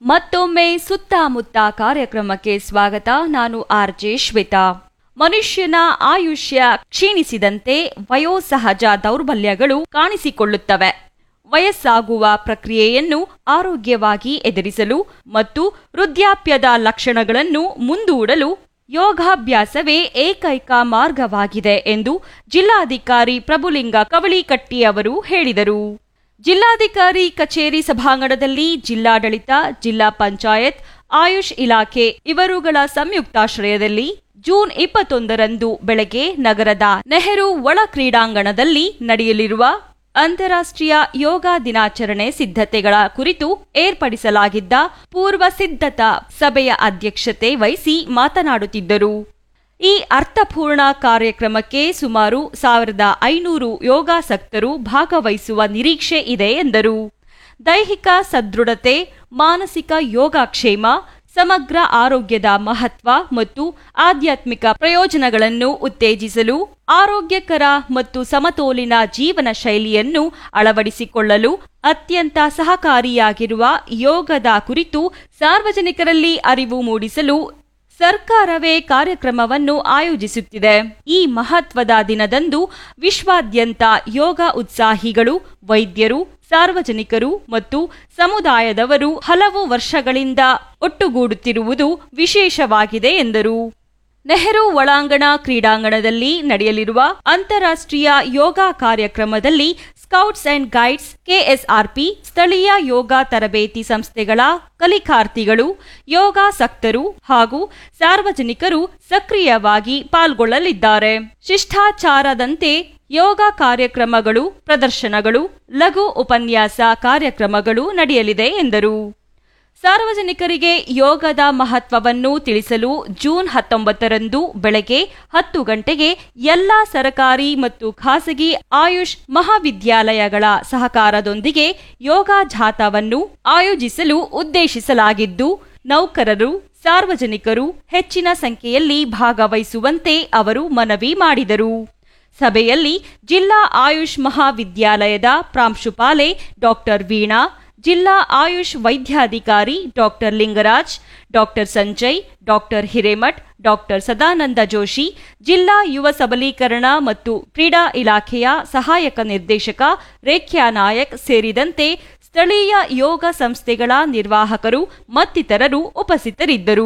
ಮತ್ತೊಮ್ಮೆ ಸುತ್ತಮುತ್ತ ಕಾರ್ಯಕ್ರಮಕ್ಕೆ ಸ್ವಾಗತ ನಾನು ಆರ್ ಜೆ ಶ್ವೇತಾ ಮನುಷ್ಯನ ಆಯುಷ್ಯ ಕ್ಷೀಣಿಸಿದಂತೆ ವಯೋಸಹಜ ದೌರ್ಬಲ್ಯಗಳು ಕಾಣಿಸಿಕೊಳ್ಳುತ್ತವೆ ವಯಸ್ಸಾಗುವ ಪ್ರಕ್ರಿಯೆಯನ್ನು ಆರೋಗ್ಯವಾಗಿ ಎದುರಿಸಲು ಮತ್ತು ವೃದ್ಧಾಪ್ಯದ ಲಕ್ಷಣಗಳನ್ನು ಮುಂದೂಡಲು ಯೋಗಾಭ್ಯಾಸವೇ ಏಕೈಕ ಮಾರ್ಗವಾಗಿದೆ ಎಂದು ಜಿಲ್ಲಾಧಿಕಾರಿ ಪ್ರಭುಲಿಂಗ ಕವಳಿಕಟ್ಟಿ ಅವರು ಹೇಳಿದರು ಜಿಲ್ಲಾಧಿಕಾರಿ ಕಚೇರಿ ಸಭಾಂಗಣದಲ್ಲಿ ಜಿಲ್ಲಾಡಳಿತ ಜಿಲ್ಲಾ ಪಂಚಾಯತ್ ಆಯುಷ್ ಇಲಾಖೆ ಇವರುಗಳ ಸಂಯುಕ್ತಾಶ್ರಯದಲ್ಲಿ ಜೂನ್ ಇಪ್ಪತ್ತೊಂದರಂದು ಬೆಳಗ್ಗೆ ನಗರದ ನೆಹರು ಒಳ ಕ್ರೀಡಾಂಗಣದಲ್ಲಿ ನಡೆಯಲಿರುವ ಅಂತಾರಾಷ್ಟ್ರೀಯ ಯೋಗ ದಿನಾಚರಣೆ ಸಿದ್ಧತೆಗಳ ಕುರಿತು ಏರ್ಪಡಿಸಲಾಗಿದ್ದ ಪೂರ್ವ ಸಿದ್ಧತಾ ಸಭೆಯ ಅಧ್ಯಕ್ಷತೆ ವಹಿಸಿ ಮಾತನಾಡುತ್ತಿದ್ದರು ಈ ಅರ್ಥಪೂರ್ಣ ಕಾರ್ಯಕ್ರಮಕ್ಕೆ ಸುಮಾರು ಸಾವಿರದ ಐನೂರು ಯೋಗಾಸಕ್ತರು ಭಾಗವಹಿಸುವ ನಿರೀಕ್ಷೆ ಇದೆ ಎಂದರು ದೈಹಿಕ ಸದೃಢತೆ ಮಾನಸಿಕ ಯೋಗಕ್ಷೇಮ ಸಮಗ್ರ ಆರೋಗ್ಯದ ಮಹತ್ವ ಮತ್ತು ಆಧ್ಯಾತ್ಮಿಕ ಪ್ರಯೋಜನಗಳನ್ನು ಉತ್ತೇಜಿಸಲು ಆರೋಗ್ಯಕರ ಮತ್ತು ಸಮತೋಲಿನ ಜೀವನ ಶೈಲಿಯನ್ನು ಅಳವಡಿಸಿಕೊಳ್ಳಲು ಅತ್ಯಂತ ಸಹಕಾರಿಯಾಗಿರುವ ಯೋಗದ ಕುರಿತು ಸಾರ್ವಜನಿಕರಲ್ಲಿ ಅರಿವು ಮೂಡಿಸಲು ಸರ್ಕಾರವೇ ಕಾರ್ಯಕ್ರಮವನ್ನು ಆಯೋಜಿಸುತ್ತಿದೆ ಈ ಮಹತ್ವದ ದಿನದಂದು ವಿಶ್ವಾದ್ಯಂತ ಯೋಗ ಉತ್ಸಾಹಿಗಳು ವೈದ್ಯರು ಸಾರ್ವಜನಿಕರು ಮತ್ತು ಸಮುದಾಯದವರು ಹಲವು ವರ್ಷಗಳಿಂದ ಒಟ್ಟುಗೂಡುತ್ತಿರುವುದು ವಿಶೇಷವಾಗಿದೆ ಎಂದರು ನೆಹರು ಒಳಾಂಗಣ ಕ್ರೀಡಾಂಗಣದಲ್ಲಿ ನಡೆಯಲಿರುವ ಅಂತಾರಾಷ್ಟ್ರೀಯ ಯೋಗ ಕಾರ್ಯಕ್ರಮದಲ್ಲಿ ಸ್ಕೌಟ್ಸ್ ಅಂಡ್ ಗೈಡ್ಸ್ ಕೆಎಸ್ಆರ್ಪಿ ಸ್ಥಳೀಯ ಯೋಗ ತರಬೇತಿ ಸಂಸ್ಥೆಗಳ ಕಲಿಕಾರ್ಥಿಗಳು ಯೋಗಾಸಕ್ತರು ಹಾಗೂ ಸಾರ್ವಜನಿಕರು ಸಕ್ರಿಯವಾಗಿ ಪಾಲ್ಗೊಳ್ಳಲಿದ್ದಾರೆ ಶಿಷ್ಟಾಚಾರದಂತೆ ಯೋಗ ಕಾರ್ಯಕ್ರಮಗಳು ಪ್ರದರ್ಶನಗಳು ಲಘು ಉಪನ್ಯಾಸ ಕಾರ್ಯಕ್ರಮಗಳು ನಡೆಯಲಿದೆ ಎಂದರು ಸಾರ್ವಜನಿಕರಿಗೆ ಯೋಗದ ಮಹತ್ವವನ್ನು ತಿಳಿಸಲು ಜೂನ್ ಹತ್ತೊಂಬತ್ತರಂದು ಬೆಳಗ್ಗೆ ಹತ್ತು ಗಂಟೆಗೆ ಎಲ್ಲಾ ಸರಕಾರಿ ಮತ್ತು ಖಾಸಗಿ ಆಯುಷ್ ಮಹಾವಿದ್ಯಾಲಯಗಳ ಸಹಕಾರದೊಂದಿಗೆ ಯೋಗ ಜಾಥಾವನ್ನು ಆಯೋಜಿಸಲು ಉದ್ದೇಶಿಸಲಾಗಿದ್ದು ನೌಕರರು ಸಾರ್ವಜನಿಕರು ಹೆಚ್ಚಿನ ಸಂಖ್ಯೆಯಲ್ಲಿ ಭಾಗವಹಿಸುವಂತೆ ಅವರು ಮನವಿ ಮಾಡಿದರು ಸಭೆಯಲ್ಲಿ ಜಿಲ್ಲಾ ಆಯುಷ್ ಮಹಾವಿದ್ಯಾಲಯದ ಪ್ರಾಂಶುಪಾಲೆ ಡಾಕ್ಟರ್ ವೀಣಾ ಜಿಲ್ಲಾ ಆಯುಷ್ ವೈದ್ಯಾಧಿಕಾರಿ doctor Lingaraj doctor Sanjay doctor Hiremath doctor Sadananda Joshi ಜಿಲ್ಲಾ ಯುವ ಸಬಲೀಕರಣ ಮತ್ತು ಕ್ರೀಡಾ ಇಲಾಖೆಯ ಸಹಾಯಕ ನಿರ್ದೇಶಕ ರೇಖ್ಯಾ ನಾಯಕ್ ಸೇರಿದಂತೆ ಸ್ಥಳೀಯ ಯೋಗ ಸಂಸ್ಥೆಗಳ ನಿರ್ವಾಹಕರು ಮತ್ತಿತರರು ಉಪಸ್ಥಿತರಿದ್ದರು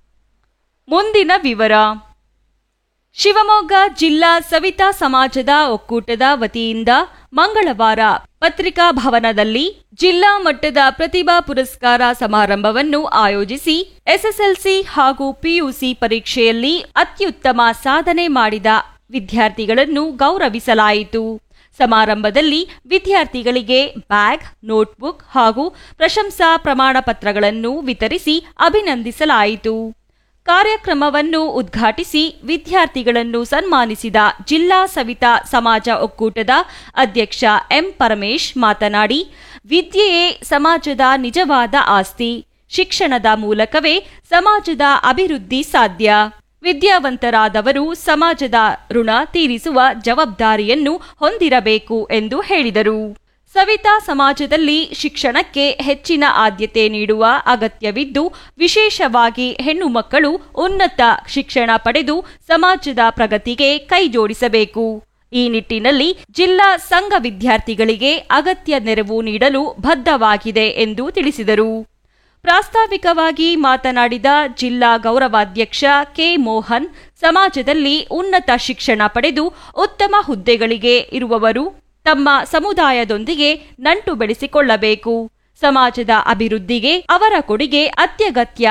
ಮುಂದಿನ ವಿವರ ಶಿವಮೊಗ್ಗ ಜಿಲ್ಲಾ ಸವಿತಾ ಸಮಾಜದ ಒಕ್ಕೂಟದ ವತಿಯಿಂದ ಮಂಗಳವಾರ ಪತ್ರಿಕಾ ಭವನದಲ್ಲಿ ಜಿಲ್ಲಾ ಮಟ್ಟದ ಪ್ರತಿಭಾ ಪುರಸ್ಕಾರ ಸಮಾರಂಭವನ್ನು ಆಯೋಜಿಸಿ ಎಸ್ಎಸ್ಎಲ್ಸಿ ಹಾಗೂ ಪಿಯುಸಿ ಪರೀಕ್ಷೆಯಲ್ಲಿ ಅತ್ಯುತ್ತಮ ಸಾಧನೆ ಮಾಡಿದ ವಿದ್ಯಾರ್ಥಿಗಳನ್ನು ಗೌರವಿಸಲಾಯಿತು ಸಮಾರಂಭದಲ್ಲಿ ವಿದ್ಯಾರ್ಥಿಗಳಿಗೆ ಬ್ಯಾಗ್ ನೋಟ್ಬುಕ್ ಹಾಗೂ ಪ್ರಶಂಸಾ ಪ್ರಮಾಣ ಪತ್ರಗಳನ್ನು ವಿತರಿಸಿ ಅಭಿನಂದಿಸಲಾಯಿತು ಕಾರ್ಯಕ್ರಮವನ್ನು ಉದ್ಘಾಟಿಸಿ ವಿದ್ಯಾರ್ಥಿಗಳನ್ನು ಸನ್ಮಾನಿಸಿದ ಜಿಲ್ಲಾ ಸವಿತಾ ಸಮಾಜ ಒಕ್ಕೂಟದ ಅಧ್ಯಕ್ಷ ಎಂ ಪರಮೇಶ್ ಮಾತನಾಡಿ ವಿದ್ಯೆಯೇ ಸಮಾಜದ ನಿಜವಾದ ಆಸ್ತಿ ಶಿಕ್ಷಣದ ಮೂಲಕವೇ ಸಮಾಜದ ಅಭಿವೃದ್ಧಿ ಸಾಧ್ಯ ವಿದ್ಯಾವಂತರಾದವರು ಸಮಾಜದ ಋಣ ತೀರಿಸುವ ಜವಾಬ್ದಾರಿಯನ್ನು ಹೊಂದಿರಬೇಕು ಎಂದು ಹೇಳಿದರು ಸವಿತಾ ಸಮಾಜದಲ್ಲಿ ಶಿಕ್ಷಣಕ್ಕೆ ಹೆಚ್ಚಿನ ಆದ್ಯತೆ ನೀಡುವ ಅಗತ್ಯವಿದ್ದು ವಿಶೇಷವಾಗಿ ಹೆಣ್ಣು ಮಕ್ಕಳು ಉನ್ನತ ಶಿಕ್ಷಣ ಪಡೆದು ಸಮಾಜದ ಪ್ರಗತಿಗೆ ಕೈಜೋಡಿಸಬೇಕು ಈ ನಿಟ್ಟಿನಲ್ಲಿ ಜಿಲ್ಲಾ ಸಂಘ ವಿದ್ಯಾರ್ಥಿಗಳಿಗೆ ಅಗತ್ಯ ನೆರವು ನೀಡಲು ಬದ್ಧವಾಗಿದೆ ಎಂದು ತಿಳಿಸಿದರು ಪ್ರಾಸ್ತಾವಿಕವಾಗಿ ಮಾತನಾಡಿದ ಜಿಲ್ಲಾ ಗೌರವಾಧ್ಯಕ್ಷ ಕೆ ಮೋಹನ್ ಸಮಾಜದಲ್ಲಿ ಉನ್ನತ ಶಿಕ್ಷಣ ಪಡೆದು ಉತ್ತಮ ಹುದ್ದೆಗಳಿಗೆ ಇರುವವರು ತಮ್ಮ ಸಮುದಾಯದೊಂದಿಗೆ ನಂಟು ಬೆಳೆಸಿಕೊಳ್ಳಬೇಕು ಸಮಾಜದ ಅಭಿವೃದ್ಧಿಗೆ ಅವರ ಕೊಡುಗೆ ಅತ್ಯಗತ್ಯ